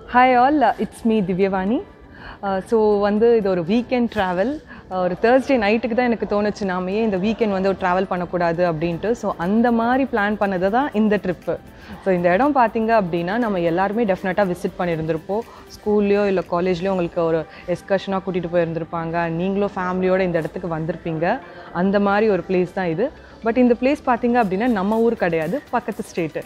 hi all it's me Divyavani so வந்து இது ஒரு வீக்கெண்ட் ட்ராவல் ஒரு தேர்ஸ்டே நைட்டுக்கு தான் எனக்கு தோணுச்சு நாம ஏன் இந்த வீக்கெண்ட் வந்து ஒரு ட்ராவல் பண்ணக்கூடாது அப்படின்ட்டு ஸோ அந்த மாதிரி பிளான் பண்ணது தான் இந்த ட்ரிப்பு ஸோ இந்த இடம் பார்த்தீங்க அப்படின்னா நம்ம எல்லாருமே டெஃபினட்டாக விசிட் பண்ணியிருந்திருப்போம் ஸ்கூல்லையோ இல்லை காலேஜ்லேயோ உங்களுக்கு ஒரு எஸ்கர்ஷனாக கூட்டிகிட்டு போயிருந்திருப்பாங்க நீங்களும் ஃபேமிலியோட இந்த இடத்துக்கு வந்திருப்பீங்க அந்த மாதிரி ஒரு பிளேஸ் தான் இது பட் இந்த பிளேஸ் பார்த்தீங்க அப்படின்னா நம்ம ஊர் கிடையாது பக்கத்து ஸ்டேட்டு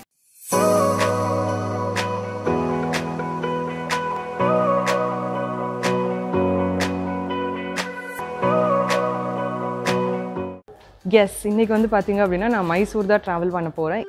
எஸ் இன்னைக்கு வந்து பார்த்தீங்க அப்படின்னா நான் மைசூர் தான் ட்ராவல் பண்ண போகிறேன்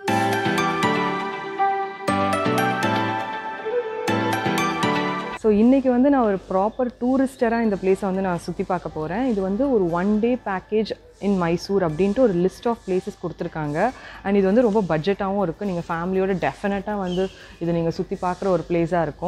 ஸோ இன்றைக்கி வந்து நான் ஒரு ப்ராப்பர் டூரிஸ்டராக இந்த பிளேஸை வந்து நான் சுற்றி பார்க்க போகிறேன் இது வந்து ஒரு one day package in Mysore அப்படின்ட்டு ஒரு லிஸ்ட் ஆஃப் பிளேசஸ் கொடுத்துருக்காங்க அண்ட் இது வந்து ரொம்ப பட்ஜெட்டாகவும் இருக்குது நீங்கள் ஃபேமிலியோட டெஃபினட்டாக வந்து இது நீங்கள் சுற்றி பார்க்குற ஒரு பிளேஸாக இருக்கும்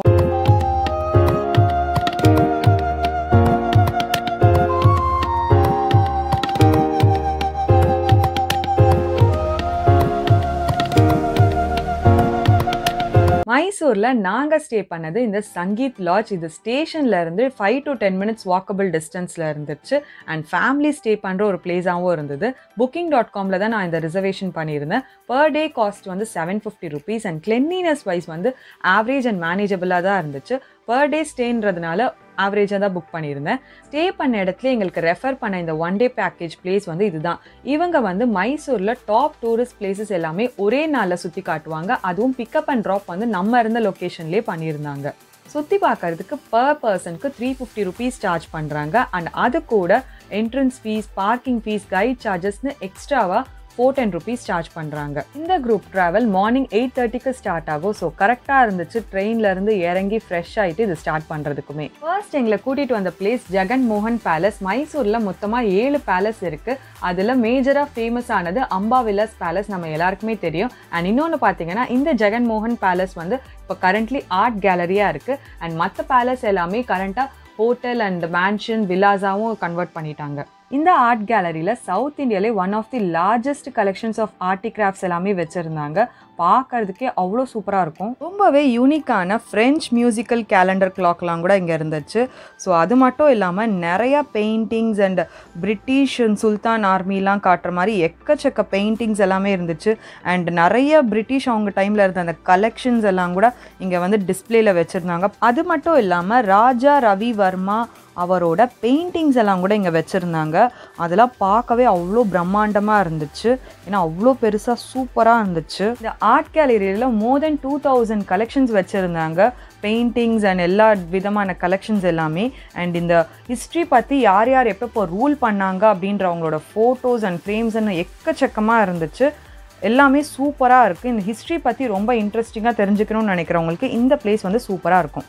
மைசூரில் நாங்கள் ஸ்டே பண்ணது இந்த சங்கீத் லாட்ஜ் இது ஸ்டேஷன்ல இருந்து five to ten minutes walkable டிஸ்டன்ஸில் இருந்துச்சு அண்ட் ஃபேமிலி ஸ்டே பண்ணுற ஒரு பிளேஸாகவும் இருந்தது புக்கிங் டாட் காமில் தான் நான் இந்த ரிசர்வேஷன் பண்ணியிருந்தேன் பர் டே காஸ்ட் வந்து seven fifty rupees and cleanliness wise வந்து ஆவரேஜ் அண்ட் மேனேஜபிளாக தான் இருந்துச்சு பர் டே ஸ்டேன்றதுனால ஆவரேஜாக தான் புக் பண்ணியிருந்தேன் ஸ்டே பண்ண இடத்துல எங்களுக்கு ரெஃபர் பண்ண இந்த ஒன் டே பேக்கேஜ் பிளேஸ் வந்து இதுதான் இவங்க வந்து மைசூரில் டாப் டூரிஸ்ட் பிளேசஸ் எல்லாமே ஒரே நாளில் சுற்றி காட்டுவாங்க அதுவும் பிக்கப் அண்ட் ட்ராப் வந்து நம்ம இருந்த லொக்கேஷன்லேயே பண்ணியிருந்தாங்க சுற்றி பார்க்கறதுக்கு பர் பர்சனுக்கு த்ரீ ஃபிஃப்டி ருபீஸ் சார்ஜ் பண்ணுறாங்க அண்ட் அது கூட entrance fees parking fees guide சார்ஜஸ்னு எக்ஸ்ட்ராவாக ஃபோர் டென் ருபீஸ் சார்ஜ் பண்ணுறாங்க இந்த குரூப் ட்ராவல் மார்னிங் எயிட் தேர்ட்டிக்கு ஸ்டார்ட் ஆகும் ஸோ கரெக்டாக இருந்துச்சு ட்ரெயின்ல இருந்து இறங்கி ஃப்ரெஷ் ஆகிட்டு இது ஸ்டார்ட் பண்ணுறதுக்குமே ஃபர்ஸ்ட் எங்களை கூட்டிகிட்டு வந்த பிளேஸ் ஜெகன் மோகன் பேலஸ் மைசூரில் மொத்தமாக ஏழு பேலஸ் இருக்குது அதில் மேஜராக ஃபேமஸ் ஆனது அம்பா விலாஸ் பேலஸ் நம்ம எல்லாருக்குமே தெரியும் அண்ட் இன்னொன்று பார்த்தீங்கன்னா இந்த ஜெகன் மோகன் பேலஸ் வந்து இப்போ கரண்ட்லி ஆர்ட் கேலரியாக இருக்குது அண்ட் மற்ற பேலஸ் எல்லாமே கரண்ட்டாக ஹோட்டல் அண்ட் மேன்ஷன் விலாஸாவும் கன்வெர்ட் பண்ணிட்டாங்க இந்த ஆர்ட் கேலரியில் சவுத் இந்தியாவிலே one of the largest collections of art crafts எல்லாமே வச்சுருந்தாங்க பார்க்கறதுக்கே அவ்வளோ சூப்பராக இருக்கும் ரொம்பவே யூனிக்கான ஃப்ரெஞ்ச் மியூசிக்கல் கேலண்டர் கிளாக்லாம் கூட இங்கே இருந்துச்சு ஸோ அது மட்டும் இல்லாமல் நிறையா பெயிண்டிங்ஸ் அண்ட் பிரிட்டிஷ் அண்ட் சுல்தான் ஆர்மிலாம் காட்டுற மாதிரி எக்கச்சக்க பெயிண்டிங்ஸ் எல்லாமே இருந்துச்சு அண்ட் நிறைய பிரிட்டிஷ் அவங்க டைமில் இருந்த அந்த கலெக்ஷன்ஸ் எல்லாம் கூட இங்கே வந்து டிஸ்பிளேல வச்சுருந்தாங்க அது மட்டும் இல்லாமல் ராஜா ரவி வர்மா அவரோட பெயிண்டிங்ஸ் எல்லாம் கூட இங்கே வச்சுருந்தாங்க அதெல்லாம் பார்க்கவே அவ்வளோ பிரம்மாண்டமாக இருந்துச்சு ஏன்னா அவ்வளோ பெருசாக சூப்பராக இருந்துச்சு இந்த ஆர்ட் கேலரியில் more than two thousand collections வச்சுருந்தாங்க பெயிண்டிங்ஸ் அண்ட் எல்லா விதமான கலெக்ஷன்ஸ் எல்லாமே அண்ட் இந்த ஹிஸ்ட்ரி பற்றி யார் யார் எப்போ ரூல் பண்ணாங்க அப்படின்ற அவங்களோட ஃபோட்டோஸ் அண்ட் ஃப்ரேம்ஸ்ன்னு எக்கச்சக்கமாக இருந்துச்சு எல்லாமே சூப்பராக இருக்குது இந்த ஹிஸ்ட்ரி பற்றி ரொம்ப இன்ட்ரெஸ்டிங்காக தெரிஞ்சுக்கணும்னு நினைக்கிறவங்களுக்கு இந்த பிளேஸ் வந்து சூப்பராக இருக்கும்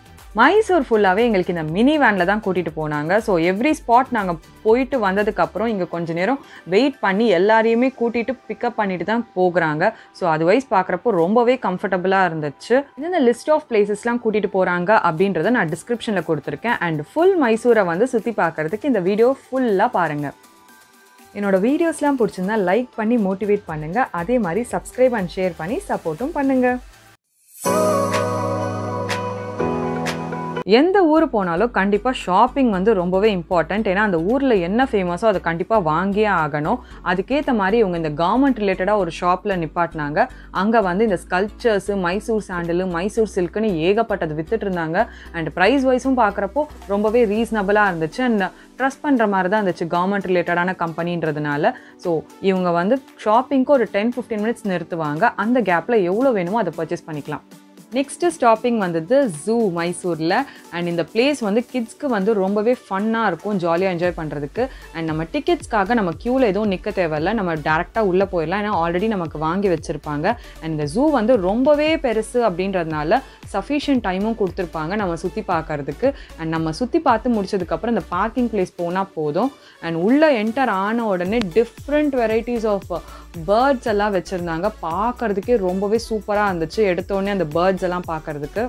மைசூர் ஃபுல்லாகவே எங்களுக்கு இந்த மினி வேனில் தான் கூட்டிகிட்டு போனாங்க ஸோ எவ்ரி ஸ்பாட் நாங்கள் போயிட்டு வந்ததுக்கப்புறம் இங்கே கொஞ்ச நேரம் வெயிட் பண்ணி எல்லாரையுமே கூட்டிகிட்டு பிக்கப் பண்ணிட்டு தான் போகிறாங்க ஸோ அது வைஸ் பார்க்குறப்போ ரொம்பவே கம்ஃபர்டபுளாக இருந்துச்சு இந்த லிஸ்ட் ஆஃப் பிளேசஸ்லாம் கூட்டிகிட்டு போகிறாங்க அப்படின்றத நான் டிஸ்கிரிப்ஷனில் கொடுத்துருக்கேன் அண்ட் ஃபுல் மைசூரை வந்து சுற்றி பார்க்குறதுக்கு இந்த வீடியோ ஃபுல்லாக பாருங்கள் என்னோட வீடியோஸ்லாம் பிடிச்சிருந்தா லைக் பண்ணி மோட்டிவேட் பண்ணுங்கள் அதே மாதிரி சப்ஸ்கிரைப் அண்ட் ஷேர் பண்ணி சப்போர்ட்டும் பண்ணுங்கள் எந்த ஊர் போனாலும் கண்டிப்பாக ஷாப்பிங் வந்து ரொம்பவே இம்பார்ட்டண்ட் ஏன்னா அந்த ஊரில் என்ன ஃபேமஸோ அதை கண்டிப்பாக வாங்கியே ஆகணும் அதுக்கேற்ற மாதிரி இவங்க இந்த கவர்மெண்ட் ரிலேட்டடாக ஒரு ஷாப்பில் நிப்பாட்டினாங்க அங்கே வந்து இந்த ஸ்கல்ப்சர்ஸு மைசூர் சாண்டலு மைசூர் சில்க்குன்னு ஏகப்பட்டது வித்துட்டு இருந்தாங்க அண்ட் ப்ரைஸ் வைஸும் பார்க்குறப்போ ரொம்பவே ரீசனபிளாக இருந்துச்சு அண்ட் ட்ரஸ்ட் பண்ணுற மாதிரி தான் இருந்துச்சு கவர்மெண்ட் ரிலேட்டடான கம்பெனின்றதுனால ஸோ இவங்க வந்து ஷாப்பிங்க்கு ஒரு டென் ஃபிஃப்டீன் மினிட்ஸ் நிறுத்துவாங்க அந்த கேப்பில் எவ்வளோ வேணுமோ அதை பர்ச்சேஸ் பண்ணிக்கலாம் நெக்ஸ்ட்டு ஸ்டாப்பிங் வந்தது ஜூ மைசூரில் அண்ட் இந்த பிளேஸ் வந்து கிட்ஸ்க்கு வந்து ரொம்பவே ஃபன்னாக இருக்கும் ஜாலியாக என்ஜாய் பண்ணுறதுக்கு அண்ட் நம்ம டிக்கெட்ஸ்க்காக நம்ம க்யூவில் எதுவும் நிற்க தேவையில்ல நம்ம டேரெக்டாக உள்ளே போயிடலாம் ஏன்னா ஆல்ரெடி நமக்கு வாங்கி வச்சுருப்பாங்க அண்ட் இந்த ஜூ வந்து ரொம்பவே பெருசு அப்படின்றதுனால சஃபிஷியன்ட் டைமும் கொடுத்துருப்பாங்க நம்ம சுற்றி பார்க்கறதுக்கு அண்ட் நம்ம சுற்றி பார்த்து முடிச்சதுக்கப்புறம் இந்த பார்க்கிங் பிளேஸ் போனால் போதும் அண்ட் உள்ளே என்டர் ஆன உடனே டிஃப்ரெண்ட் வெரைட்டிஸ் ஆஃப் பேர்ட்ஸ் எல்லாம் வச்சுருந்தாங்க பார்க்கறதுக்கே ரொம்பவே சூப்பராக இருந்துச்சு எடுத்தோடனே அந்த பேர்ட்ஸ் எல்லாம் பார்க்கறதுக்கு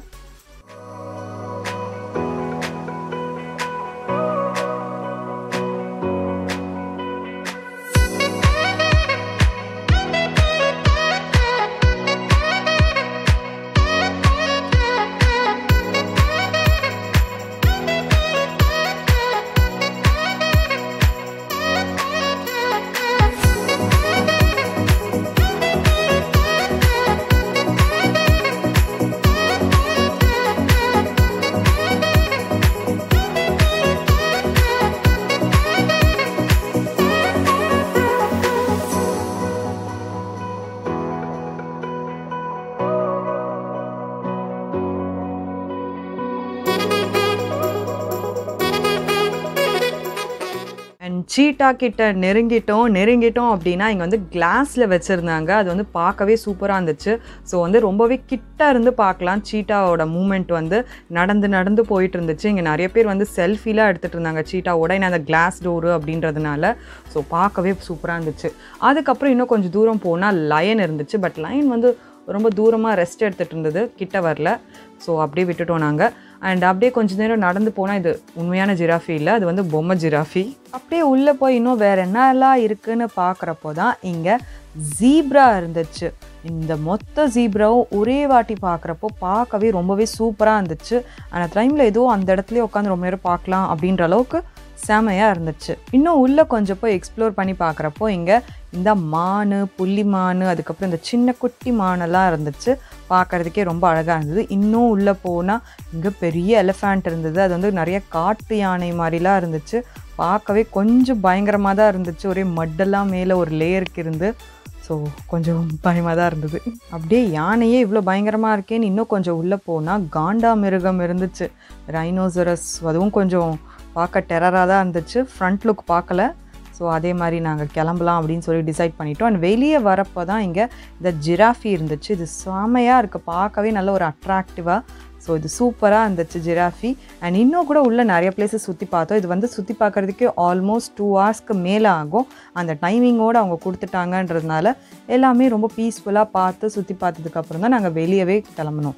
சீட்டா கிட்ட நெருங்கிட்டோம் நெருங்கிட்டோம் அப்படின்னா இங்கே வந்து கிளாஸில் வச்சுருந்தாங்க அது வந்து பார்க்கவே சூப்பராக இருந்துச்சு ஸோ வந்து ரொம்பவே கிட்ட இருந்து பார்க்கலாம் சீட்டாவோட மூமெண்ட் வந்து நடந்து நடந்து போயிட்டு இருந்துச்சு இங்கே நிறைய பேர் வந்து செல்ஃபிலாம் எடுத்துகிட்டு இருந்தாங்க சீட்டாவோட ஏன்னா அந்த கிளாஸ் டோரு அப்படின்றதுனால ஸோ பார்க்கவே சூப்பராக இருந்துச்சு அதுக்கப்புறம் இன்னும் கொஞ்சம் தூரம் போனால் லயன் இருந்துச்சு பட் லயன் வந்து ரொம்ப தூரமாக ரெஸ்ட் எடுத்துகிட்டு இருந்தது கிட்ட வரல ஸோ அப்படியே விட்டுட்டோம் நாங்கள் அண்ட் அப்படியே கொஞ்ச நேரம் நடந்து போனால் இது உண்மையான ஜிராஃபி இல்லை அது வந்து பொம்மை ஜிராஃபி அப்படியே உள்ளே போய் இன்னும் வேறு என்னெல்லாம் இருக்குன்னு பார்க்குறப்போ தான் இங்கே ஜீப்ரா இருந்துச்சு இந்த மொத்த ஜீப்ராவும் ஒரே வாட்டி பார்க்குறப்போ பார்க்கவே ரொம்பவே சூப்பராக இருந்துச்சு அந்த டைமில் ஏதோ அந்த இடத்துலயே உட்காந்து ரொம்ப நேரம் பார்க்கலாம் அப்படின்ற அளவுக்கு செமையாக இருந்துச்சு இன்னும் உள்ளே கொஞ்சம் போய் எக்ஸ்ப்ளோர் பண்ணி பார்க்குறப்போ இங்கே இந்த மான் புள்ளி மான் அதுக்கப்புறம் இந்த சின்ன குட்டி மானெல்லாம் இருந்துச்சு பார்க்குறதுக்கே ரொம்ப அழகாக இருந்தது இன்னும் உள்ளே போனால் இங்கே பெரிய எலிஃபேண்ட் இருந்தது அது வந்து நிறைய காட்டு யானை மாதிரிலாம் இருந்துச்சு பார்க்கவே கொஞ்சம் பயங்கரமாக தான் இருந்துச்சு ஒரே மட்டெல்லாம் மேலே ஒரு லேயருக்கு இருந்து ஸோ கொஞ்சம் பயமாக தான் இருந்தது அப்படியே யானையே இவ்வளோ பயங்கரமாக இருக்கேன்னு இன்னும் கொஞ்சம் உள்ளே போனால் காண்டா மிருகம் இருந்துச்சு ரைனோசரஸ் அதுவும் கொஞ்சம் பார்க்க டெரராக தான் இருந்துச்சு ஃப்ரண்ட் லுக் பார்க்கல ஸோ அதே மாதிரி நாங்கள் கிளம்பலாம் அப்படின்னு சொல்லி டிசைட் பண்ணிட்டோம் அண்ட் வெளியே வரப்போ தான் இங்கே இந்த ஜிராஃபி இருந்துச்சு இது செமையாக இருக்குது பார்க்கவே நல்ல ஒரு அட்ராக்டிவாக ஸோ இது சூப்பராக இருந்துச்சு ஜிராஃபி அண்ட் இன்னும் கூட உள்ள நிறைய பிளேஸஸ் சுற்றி பார்த்தோம் இது வந்து சுற்றி பார்க்குறதுக்கே ஆல்மோஸ்ட் டூ ஹவர்ஸ்க்கு மேலே ஆகும் அந்த டைமிங்கோடு அவங்க கொடுத்துட்டாங்கன்றதுனால எல்லாமே ரொம்ப பீஸ்ஃபுல்லாக பார்த்து சுற்றி பார்த்ததுக்கப்புறம் தான் நாங்கள் வெளியவே கிளம்புனோம்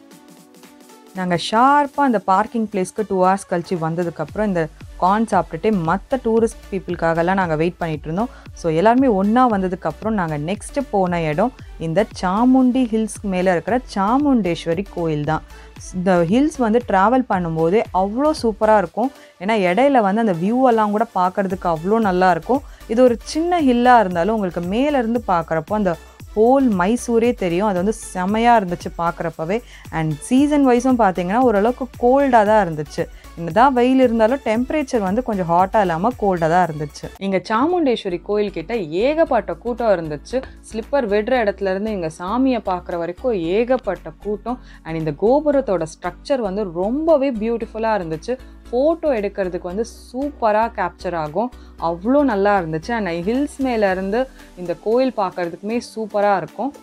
நாங்கள் ஷார்ப்பாக அந்த பார்க்கிங் பிளேஸ்க்கு டூ ஹவர்ஸ் கழிச்சு வந்ததுக்கப்புறம் இந்த கார்ன் சாப்பிட்டுட்டு மற்ற டூரிஸ்ட் பீப்புளுக்காகலாம் நாங்கள் வெயிட் பண்ணிட்டு இருந்தோம் ஸோ எல்லாருமே ஒன்றா வந்ததுக்கப்புறம் நாங்கள் நெக்ஸ்ட்டு போன இடம் இந்த சாமுண்டி ஹில்ஸ்க்கு மேலே இருக்கிற சாமுண்டேஸ்வரி கோயில் தான் இந்த ஹில்ஸ் வந்து ட்ராவல் பண்ணும்போதே அவ்வளோ சூப்பராக இருக்கும் ஏன்னா இடையில வந்து அந்த வியூ எல்லாம் கூட பார்க்கறதுக்கு அவ்வளோ நல்லா இருக்கும் இது ஒரு சின்ன ஹில்லாக இருந்தாலும் உங்களுக்கு மேலேருந்து பார்க்குறப்போ அந்த ஹோல் மைசூரே தெரியும் அது வந்து செமையாக இருந்துச்சு பார்க்குறப்பவே அண்ட் சீசன் வைஸும் பார்த்தீங்கன்னா ஓரளவுக்கு கோல்டாக தான் இருந்துச்சு என்னதான் வெயில் இருந்தாலும் டெம்பரேச்சர் வந்து கொஞ்சம் ஹாட்டாக இல்லாமல் கோல்டாக தான் இருந்துச்சு இங்கே சாமுண்டேஸ்வரி கோயில் கிட்ட ஏகப்பட்ட கூட்டம் இருந்துச்சு ஸ்லிப்பர் விடுற இடத்துல இருந்து இங்கே சாமியை பார்க்குற வரைக்கும் ஏகப்பட்ட கூட்டம் அண்ட் இந்த கோபுரத்தோட ஸ்ட்ரக்சர் வந்து ரொம்பவே பியூட்டிஃபுல்லாக இருந்துச்சு ஃபோட்டோ எடுக்கிறதுக்கு வந்து சூப்பராக கேப்சர் ஆகும் அவ்வளோ நல்லா இருந்துச்சு அண்ட் ஹில்ஸ் மேலேருந்து இந்த கோயில் பார்க்குறதுக்குமே சூப்பராக இருக்கும்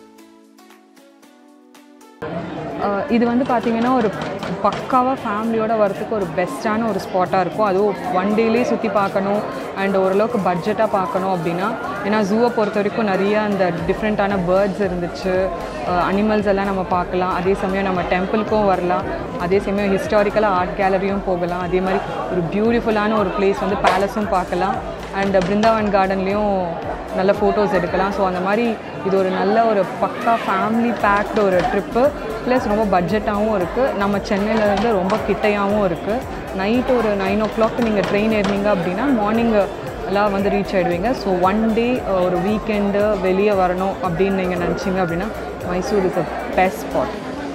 அஹ் இது வந்து பார்த்தீங்கன்னா ஒரு பக்காவாக ஃபேமிலியோட வரதுக்கு ஒரு பெஸ்ட்டான ஒரு ஸ்பாட்டாக இருக்கும் அதுவும் ஒன் டேலேயே சுற்றி பார்க்கணும் அண்ட் ஓரளவுக்கு பட்ஜெட்டாக பார்க்கணும் அப்படின்னா ஏன்னா ஜூவை பொறுத்த வரைக்கும் நிறைய அந்த டிஃப்ரெண்ட்டான பேர்ட்ஸ் இருந்துச்சு அனிமல்ஸ் எல்லாம் நம்ம பார்க்கலாம் அதே சமயம் நம்ம டெம்பிளுக்கும் வரலாம் அதே சமயம் ஹிஸ்டாரிக்கலாக ஆர்ட் கேலரியும் போகலாம் அதே மாதிரி ஒரு பியூட்டிஃபுல்லான ஒரு பிளேஸ் வந்து பேலஸும் பார்க்கலாம் அண்ட் பிருந்தாவன் கார்டன்லேயும் நல்ல ஃபோட்டோஸ் எடுக்கலாம் ஸோ அந்த மாதிரி இது ஒரு நல்ல ஒரு பக்கா ஃபேமிலி பேக்டு ஒரு ட்ரிப்பு ப்ளஸ் ரொம்ப பட்ஜெட்டாகவும் இருக்குது நம்ம சென்னையிலேருந்து ரொம்ப கிட்டையாகவும் இருக்குது நைட்டு ஒரு நைன் ஓ கிளாக் நீங்கள் ட்ரெயின் ஏறினீங்க அப்படின்னா மார்னிங் எல்லாம் வந்து ரீச் ஆகிடுவீங்க ஸோ ஒன் டே ஒரு வீக்கெண்டு வெளியே வரணும் அப்படின்னு நீங்கள் நினச்சிங்க அப்படின்னா Mysore is a best spot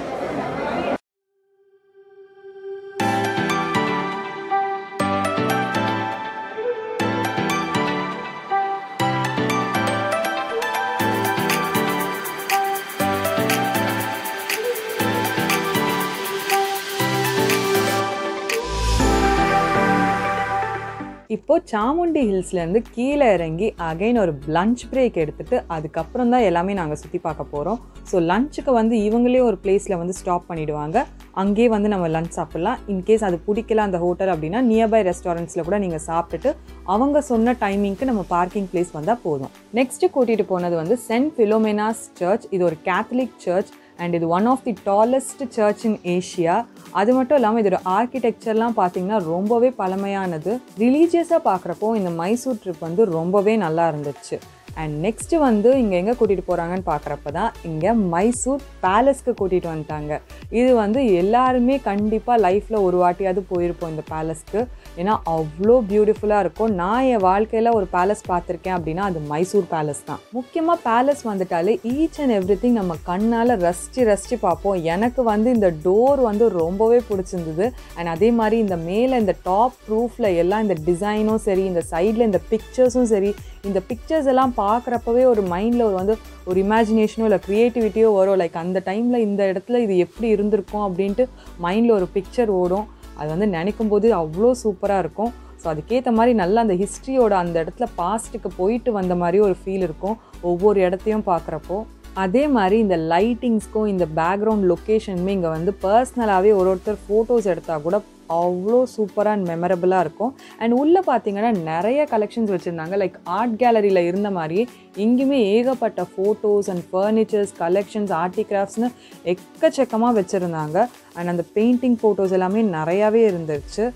இப்போ சாமுண்டி ஹில்ஸ்லேருந்து கீழே இறங்கி அகைன் ஒரு லஞ்ச் பிரேக் எடுத்துட்டு அதுக்கப்புறம் தான் எல்லாமே நாங்கள் சுற்றி பார்க்க போகிறோம் ஸோ லஞ்சுக்கு வந்து இவங்களே ஒரு பிளேஸில் வந்து ஸ்டாப் பண்ணிடுவாங்க அங்கேயே வந்து நம்ம லஞ்ச் சாப்பிட்லாம் இன்கேஸ் அது பிடிக்கல அந்த ஹோட்டல் அப்படின்னா நியர்பை ரெஸ்டாரண்ட்ஸில் கூட நீங்கள் சாப்பிட்டுட்டு அவங்க சொன்ன டைமிங்க்கு நம்ம பார்க்கிங் பிளேஸ் வந்தால் போதும் நெக்ஸ்ட்டு கூட்டிகிட்டு போனது வந்து சென்ட் ஃபிலோமெனாஸ் சர்ச் இது ஒரு கேத்தலிக் சர்ச் அண்ட் இது one of the tallest church in Asia அது மட்டும் இல்லாமல் இதோட ஆர்கிடெக்சர்லாம் பார்த்தீங்கன்னா ரொம்பவே பழமையானது ரிலீஜியஸாக பார்க்குறப்போ இந்த மைசூர் ட்ரிப் வந்து ரொம்பவே நல்லா இருந்துச்சு அண்ட் நெக்ஸ்ட்டு வந்து இங்கே எங்கே கூட்டிகிட்டு போகிறாங்கன்னு பார்க்குறப்ப தான் இங்கே மைசூர் பேலஸ்க்கு கூட்டிகிட்டு வந்துட்டாங்க இது வந்து எல்லாருமே கண்டிப்பாக லைஃப்பில் ஒரு வாட்டியாவது போயிருப்போம் இந்த பேலஸ்க்கு ஏன்னா அவ்வளோ பியூட்டிஃபுல்லாக இருக்கும் நான் என் வாழ்க்கையில் ஒரு பேலஸ் பார்த்துருக்கேன் அப்படின்னா அது மைசூர் பேலஸ் தான் முக்கியமாக பேலஸ் வந்துட்டாலே ஈச் அண்ட் எவ்ரி திங் நம்ம கண்ணால் ரசித்து ரசித்து பார்ப்போம் எனக்கு வந்து இந்த டோர் வந்து ரொம்பவே பிடிச்சிருந்தது அண்ட் அதே மாதிரி இந்த மேலே இந்த டாப் ப்ரூஃபில் எல்லாம் இந்த டிசைனும் சரி இந்த சைடில் இந்த பிக்சர்ஸும் சரி இந்த பிக்சர்ஸ் எல்லாம் பார்க்குறப்பவே ஒரு மைண்டில் ஒரு வந்து ஒரு இமேஜினேஷனோ இல்லை க்ரியேட்டிவிட்டியோ வரும் லைக் அந்த டைமில் இந்த இடத்துல இது எப்படி இருந்திருக்கும் அப்படின்ட்டு மைண்டில் ஒரு பிக்சர் ஓடும் அது வந்து நினைக்கும் போது அவ்வளோ சூப்பராக இருக்கும் ஸோ அதுக்கேற்ற மாதிரி நல்லா அந்த ஹிஸ்ட்ரியோட அந்த இடத்துல பாஸ்ட்டுக்கு போயிட்டு வந்த மாதிரி ஒரு ஃபீல் இருக்கும் ஒவ்வொரு இடத்தையும் பார்க்குறப்போ அதே மாதிரி இந்த லைட்டிங்ஸ்க்கும் இந்த பேக்ரவுண்ட் லொக்கேஷனுமே இங்கே வந்து பர்சனலாகவே ஒரு ஒருத்தர் ஃபோட்டோஸ் எடுத்தால் கூட அவ்வளோ சூப்பராக அண்ட் மெமரபுளாக இருக்கும் அண்ட் உள்ளே பார்த்தீங்கன்னா நிறைய கலெக்ஷன்ஸ் வச்சுருந்தாங்க லைக் ஆர்ட் கேலரியில் இருந்த மாதிரியே இங்கேயுமே ஏகப்பட்ட ஃபோட்டோஸ் அண்ட் ஃபர்னிச்சர்ஸ் கலெக்ஷன்ஸ் ஆர்டிகிராஃப்ட்ஸ்னு எக்கச்சக்கமாக வச்சுருந்தாங்க அண்ட் அந்த பெயிண்டிங் ஃபோட்டோஸ் எல்லாமே நிறையாவே இருந்துச்சு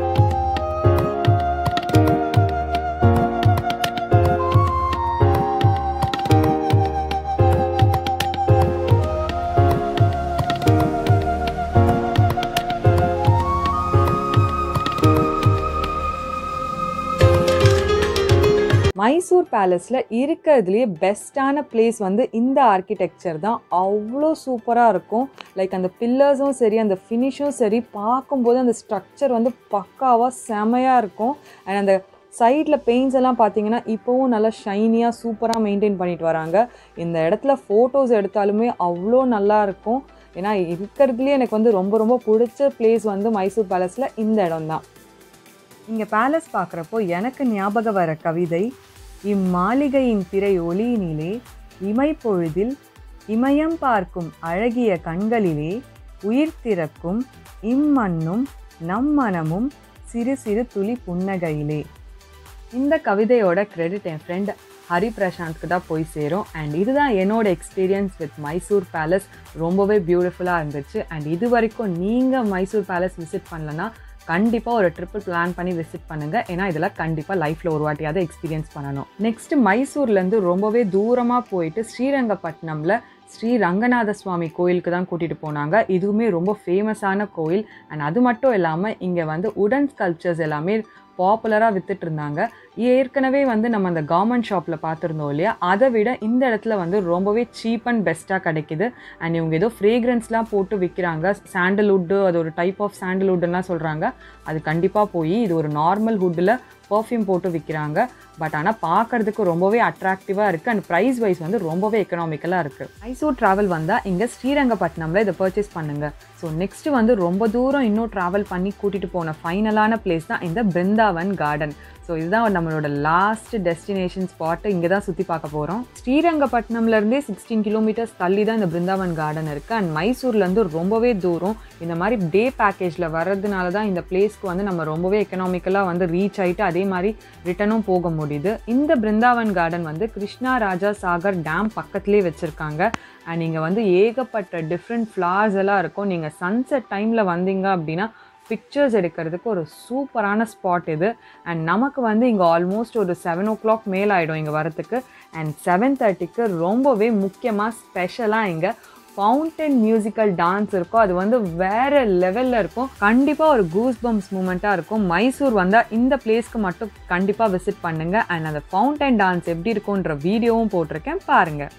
மைசூர் பேலஸில் இருக்கிறதுலேயே பெஸ்ட்டான பிளேஸ் வந்து இந்த ஆர்கிடெக்சர் தான் அவ்வளோ சூப்பராக இருக்கும் லைக் அந்த பில்லர்ஸும் சரி அந்த ஃபினிஷும் சரி பார்க்கும்போது அந்த ஸ்ட்ரக்சர் வந்து பக்காவாக செமையாக இருக்கும் அண்ட் அந்த சைடில் பெயிண்ட்ஸ் எல்லாம் பார்த்தீங்கன்னா இப்போவும் நல்லா ஷைனியாக சூப்பராக மெயின்டைன் பண்ணிட்டு வராங்க இந்த இடத்துல ஃபோட்டோஸ் எடுத்தாலுமே அவ்வளோ நல்லா இருக்கும் ஏன்னா இருக்கிறதுலேயே எனக்கு வந்து ரொம்ப ரொம்ப பிடிச்ச பிளேஸ் வந்து மைசூர் பேலஸில் இந்த இடம் தான் இங்கே பேலஸ் பார்க்குறப்போ எனக்கு ஞாபகம் வர கவிதை இம்மாளிகையின் திரை ஒளியினிலே இமைப்பொழுதில் இமயம் பார்க்கும் அழகிய கண்களிலே உயிர் திறக்கும் இம்மண்ணும் நம் மனமும் சிறு சிறு துளி புன்னகையிலே இந்த கவிதையோட கிரெடிட் என் ஃப்ரெண்ட் ஹரி பிரசாந்த்க்கு தான் போய் சேரும் அண்ட் இதுதான் என்னோட எக்ஸ்பீரியன்ஸ் வித் மைசூர் பேலஸ் ரொம்பவே பியூட்டிஃபுல்லாக இருந்துச்சு அண்ட் இது வரைக்கும் நீங்கள் மைசூர் பேலஸ் விசிட் பண்ணலன்னா கண்டிப்பாக ஒரு ட்ரிப்பு பிளான் பண்ணி விசிட் பண்ணுங்கள் ஏன்னா இதெல்லாம் கண்டிப்பாக லைஃப்பில் ஒரு வாட்டியாவது எக்ஸ்பீரியன்ஸ் பண்ணணும் நெக்ஸ்ட் மைசூர்லேருந்து ரொம்பவே தூரமாக போயிட்டு ஸ்ரீரங்கப்பட்டினமில் ஸ்ரீ ரங்கநாத சுவாமி கோயிலுக்கு தான் கூட்டிகிட்டு போனாங்க இதுவுமே ரொம்ப ஃபேமஸான கோயில் அண்ட் அது மட்டும் இல்லாமல் இங்கே வந்து உடன் ஸ்கல்ப்சர்ஸ் எல்லாமே பாப்புலராக வித்துட்டு இருந்தாங்க ஏற்கனவே வந்து நம்ம அந்த கவர்மெண்ட் ஷாப்பில் பார்த்துருந்தோம் இல்லையா அதை விட இந்த இடத்துல வந்து ரொம்பவே சீப் அண்ட் பெஸ்ட்டாக கிடைக்குது அண்ட் இவங்க ஏதோ ஃப்ரேக்ரன்ஸ்லாம் போட்டு விற்கிறாங்க சாண்டல்வுட்டு அது ஒரு டைப் ஆஃப் சாண்டல்வுட்லாம் சொல்கிறாங்க அது கண்டிப்பாக போய் இது ஒரு நார்மல் ஹுட்டில் பர்ஃப்யூம் போட்டு விற்கிறாங்க பட் ஆனால் பார்க்கறதுக்கு ரொம்பவே அட்ராக்டிவாக இருக்குது அண்ட் ப்ரைஸ் வைஸ் வந்து ரொம்பவே எக்கனாமிக்கலாக இருக்குது மைசூர் ட்ராவல் வந்தால் இங்கே ஸ்ரீரங்கப்பட்டினமில் இதை பர்ச்சேஸ் பண்ணுங்கள் ஸோ நெக்ஸ்ட்டு வந்து ரொம்ப தூரம் இன்னும் ட்ராவல் பண்ணி கூட்டிகிட்டு போன ஃபைனலான பிளேஸ் தான் இந்த பிருந்தாவன் கார்டன் ஸோ இதுதான் நம்மளோட லாஸ்ட் டெஸ்டினேஷன் ஸ்பாட்டு இங்கே தான் சுற்றி பார்க்க போகிறோம் ஸ்ரீரங்கப்பட்டினம்லேருந்தே சிக்ஸ்டீன் கிலோமீட்டர்ஸ் தள்ளி தான் இந்த பிருந்தாவன் கார்டன் இருக்குது அண்ட் மைசூர்லேருந்து ரொம்பவே தூரம் இந்த மாதிரி டே பேக்கேஜில் வர்றதுனால தான் இந்த பிளேஸ்க்கு வந்து நம்ம ரொம்பவே எக்கனாமிக்கலாக வந்து ரீச் ஆகிட்டு அதே மாதிரி ரிட்டனும் போக முடியுது இந்த பிருந்தாவன் கார்டன் வந்து கிருஷ்ணா ராஜா சாகர் டேம் பக்கத்துலேயே வச்சுருக்காங்க அண்ட் இங்கே வந்து ஏகப்பட்ட டிஃப்ரெண்ட் ஃப்ளார்ஸ் எல்லாம் இருக்கும் நீங்கள் சன்செட் டைமில் வந்தீங்க அப்படின்னா பிக்சர்ஸ் எடுக்கிறதுக்கு ஒரு சூப்பரான ஸ்பாட் இது அண்ட் நமக்கு வந்து இங்கே ஆல்மோஸ்ட் ஒரு செவன் ஓ கிளாக் மேல் ஆகிடும் இங்கே வரத்துக்கு அண்ட் செவன் தேர்ட்டிக்கு ரொம்பவே முக்கியமாக ஸ்பெஷலாக இங்கே ஃபவுண்டன் மியூசிக்கல் டான்ஸ் இருக்கும் அது வந்து வேற லெவலில் இருக்கும் கண்டிப்பாக ஒரு கூஸ் பம்ப்ஸ் மூமெண்ட்டாக இருக்கும் மைசூர் வந்தால் இந்த பிளேஸ்க்கு மட்டும் கண்டிப்பாக விசிட் பண்ணுங்கள் அண்ட் அந்த ஃபவுண்டன் டான்ஸ் எப்படி இருக்குன்ற வீடியோவும் போட்டிருக்கேன் பாருங்கள்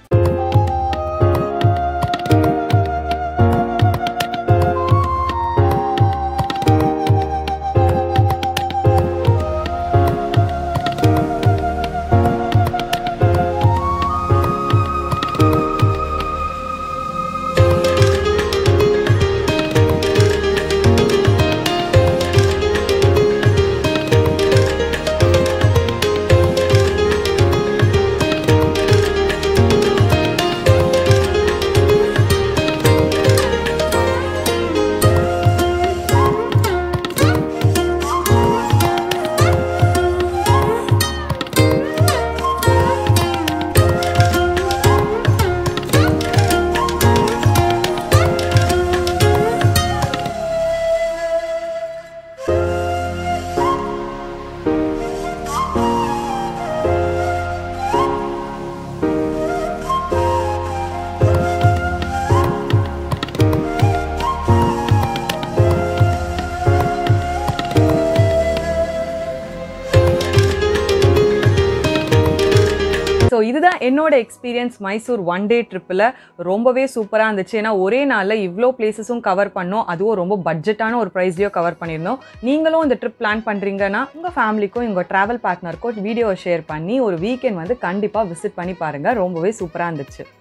ஸோ இதுதான் என்னோட எக்ஸ்பீரியன்ஸ் மைசூர் ஒன் டே ட்ரிப்பில் ரொம்பவே சூப்பராக இருந்துச்சு ஏன்னா ஒரே நாளில் இவ்வளோ பிளேசஸும் கவர் பண்ணோம் அதுவும் ரொம்ப பட்ஜெட்டான ஒரு ப்ரைஸ்லையும் கவர் பண்ணியிருந்தோம் நீங்களும் இந்த ட்ரிப் பிளான் பண்ணுறீங்கன்னா உங்கள் ஃபேமிலிக்கும் உங்கள் ட்ராவல் பார்ட்னருக்கும் வீடியோவை ஷேர் பண்ணி ஒரு வீக்கெண்ட் வந்து கண்டிப்பாக விசிட் பண்ணி பாருங்கள் ரொம்பவே சூப்பராக இருந்துச்சு